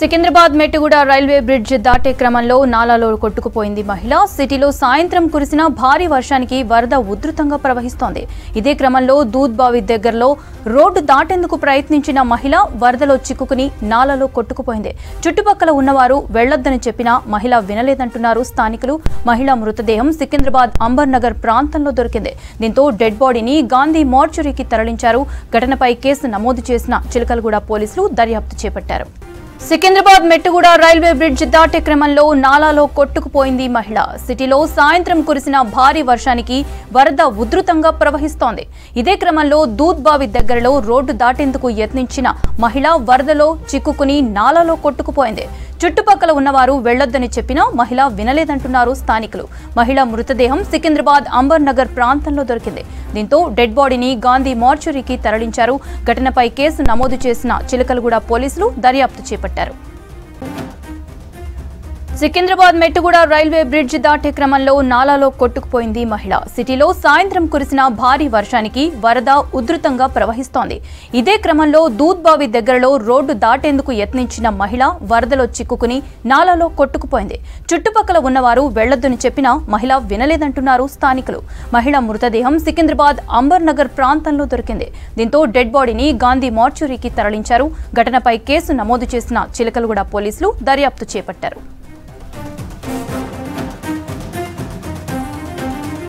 Secunderabad Mettuguda railway bridge దాటే క్రమంలో నాలాలో కొట్టుకుపోయింది మహిళ సిటీలో సాయంత్రం కురిసిన భారీ వర్షానికి వరద ఉధృతంగా ప్రవహిస్తోంది ఇదే క్రమంలో దూద్బావి దగ్గరలో రోడ్డు దాటేందుకు ప్రయత్నించిన మహిళ వరదలో చిక్కుకుని నాలలో కొట్టుకుపోయింది చుట్టుపక్కల ఉన్నవారు వెళ్లొద్దని చెప్పినా మహిళ వినలేదంటున్నారు స్థానికులు మహిళ మృతదేహం సికింద్రాబాద్ అంబర్ నగర్ ప్రాంతంలో దొరికింది దీంతో డెడ్ బాడీని గాంధీ మార్చురీకి తరలించారు ఘటనపై కేసు నమోదు చేసిన చిలకలగూడ పోలీసులు దర్యాప్తు చేపట్టారు సికింద్రాబాద్ మెట్టుగూడ రైల్వే బ్రిడ్జ్ దాటే క్రమంలో నాలాలో కొట్టుకుపోయింది మహిళ సిటీలో సాయంత్రం కురిసిన భారీ వర్షానికి వరద ఉధృతంగా ప్రవహిస్తోంది ఇదే క్రమంలో దూద్బావి దగ్గరలో రోడ్డు దాటేందుకు యత్నించిన మహిళ వరదలో చిక్కుకుని నాలాలో కొట్టుకుపోయింది చుట్టుపక్కల ఉన్నవారు వెళ్లొద్దని చెప్పినా మహిళ వినలేదంటున్నారు స్థానికులు మహిళ మృతదేహం సికింద్రాబాద్ అంబర్ నగర్ ప్రాంతంలో దొరికింది దీంతో డెడ్ బాడీని గాంధీ మార్చురీకి తరలించారు ఘటనపై కేసు నమోదు చేసిన చిలకలగూడ పోలీసులు దర్యాప్తు చేపట్టారు సికింద్రాబాద్ మెట్టుగూడ రైల్వే బ్రిడ్జ్ దాటే క్రమంలో నాలాలో కొట్టుకుపోయింది మహిళ సిటీలో సాయంత్రం కురిసిన భారీ వర్షానికి వరద ఉధృతంగా ప్రవహిస్తోంది ఇదే క్రమంలో దూద్బావి దగ్గరలో రోడ్డు దాటేందుకు యత్నించిన మహిళ వరదలో చిక్కుకుని నాలాలో కొట్టుకుపోయింది చుట్టుపక్కల ఉన్నవారు వెళ్లొద్దని చెప్పినా మహిళ వినలేదంటున్నారు స్థానికులు మహిళ మృతదేహం సికింద్రాబాద్ అంబర్ నగర్ ప్రాంతంలో దొరికింది దీంతో డెడ్ బాడీని గాంధీ మార్చురీకి తరలించారు ఘటనపై కేసు నమోదు చేసిన చిలకలగూడ పోలీసులు దర్యాప్తు చేపట్టారు